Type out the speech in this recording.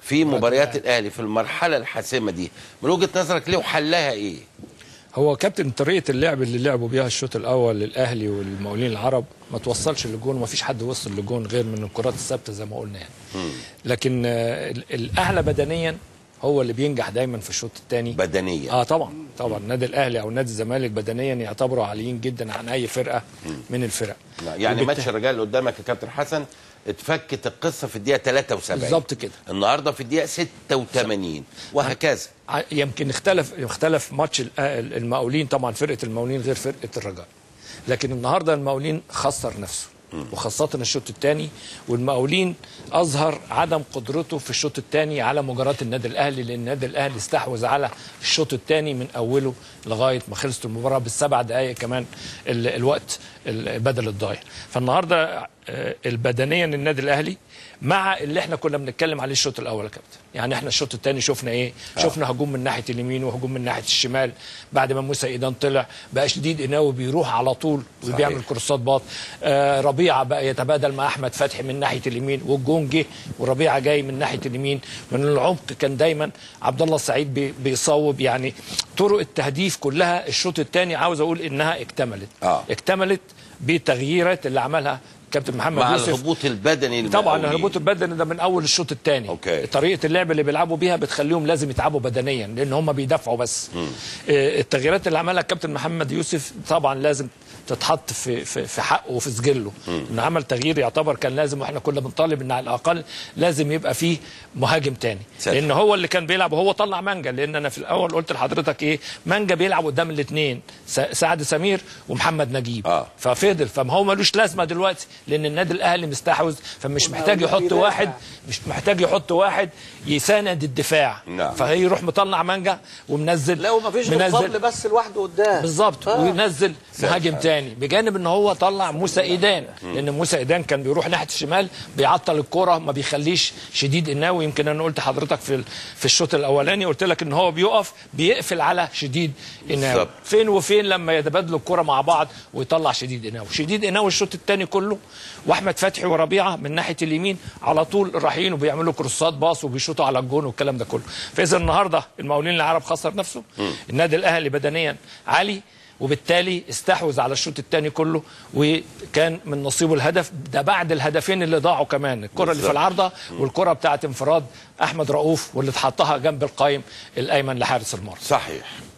في مباريات الاهلي في المرحله الحاسمه دي من وجهه نظرك ليه وحلها ايه هو كابتن طريقه اللعب اللي لعبوا بيها الشوط الاول للاهلي والمقاولين العرب ما توصلش للجون وما فيش حد وصل للجون غير من الكرات الثابته زي ما قلنا يعني لكن آه، ال- الاعلى بدنيا هو اللي بينجح دايما في الشوط الثاني بدنيا اه طبعا طبعا النادي الاهلي او نادي الزمالك بدنيا يعتبروا عاليين جدا عن اي فرقه من الفرق يعني وبالت- ماتش الرجال اللي قدامك يا كابتن حسن اتفكت القصه في الدقيقه 73 بالظبط كده. النهارده في الدقيقه 86 وهكذا ع- يمكن اختلف اختلف ماتش ال- آه المقاولين طبعا فرقه المقاولين غير فرقه الرجاء لكن النهارده المقاولين خسر نفسه وخاصة الشوط الثاني والمقاولين أظهر عدم قدرته في الشوط الثاني على مجاراة النادي الأهلي لأن النادي الأهلي استحوذ على الشوط الثاني من أوله لغاية ما خلصت المباراة بالسبع دقائق كمان ال- الوقت ال- بدل الضايع فالنهارده آه، البدنيا النادي الأهلي مع اللي احنا كنا بنتكلم عليه الشوط الاول يا كابتن يعني احنا الشوط الثاني شفنا ايه شفنا هجوم من ناحيه اليمين وهجوم من ناحيه الشمال بعد ما موسى ايدان طلع بقى شديد قناوي بيروح على طول وبيعمل كورسات باط آه ربيعه بقى يتبادل مع احمد فتحي من ناحيه اليمين والجون جه وربيعه جاي من ناحيه اليمين من العمق كان دايما عبد الله السعيد بي بيصوب يعني طرق التهديف كلها الشوط الثاني عاوز اقول انها اكتملت آه. اكتملت بالتغييرات اللي عملها كابتن محمد مع يوسف الهبوط البدني طبعا المقاولين. الهبوط البدني ده من اول الشوط الثاني أوكي. طريقه اللعب اللي بيلعبوا بيها بتخليهم لازم يتعبوا بدنيا لان هم بيدافعوا بس آه، التغييرات اللي عملها الكابتن محمد يوسف طبعا لازم تتحط في في في حقه وفي سجله انه عمل تغيير يعتبر كان لازم واحنا كنا بنطالب ان على الاقل لازم يبقى فيه مهاجم تاني ساتر. لان هو اللي كان بيلعب وهو طلع مانجا لان انا في الاول قلت لحضرتك ايه مانجا بيلعب قدام الاثنين سعد سمير ومحمد نجيب آه. ففضل فما هو ملوش لازمه دلوقتي لان النادي الاهلي مستحوذ فمش محتاج يحط بيدافع. واحد مش محتاج يحط واحد يساند الدفاع نعم. فهيروح مطلع مانجا ومنزل لا وما فيش غير فضل بس لوحده قدام بالظبط آه. وينزل مهاجم تاني بجانب ان هو طلع موسى ايدان لان موسى ايدان كان بيروح ناحيه الشمال بيعطل الكره ما بيخليش شديد قناوي يمكن انا قلت حضرتك في ال- في الشوط الاولاني قلت لك ان هو بيقف بيقفل على شديد قناوي بالظبط. فين وفين لما يتبادلوا الكره مع بعض ويطلع شديد قناوي شديد قناوي الشوط الثاني كله واحمد فتحي وربيعه من ناحيه اليمين على طول رايحين وبيعملوا كروسات باص وبيشوطوا على الجون والكلام ده كله فاذا النهارده المقاولين العرب خسر نفسه النادي الاهلي بدنيا عالي وبالتالي استحوذ على الشوط الثاني كله وكان من نصيبه الهدف ده بعد الهدفين اللي ضاعوا كمان الكره اللي في بالظبط. العارضه والكره بتاعت انفراد احمد رؤوف واللي اتحطها جنب القايم الايمن لحارس المرمى صحيح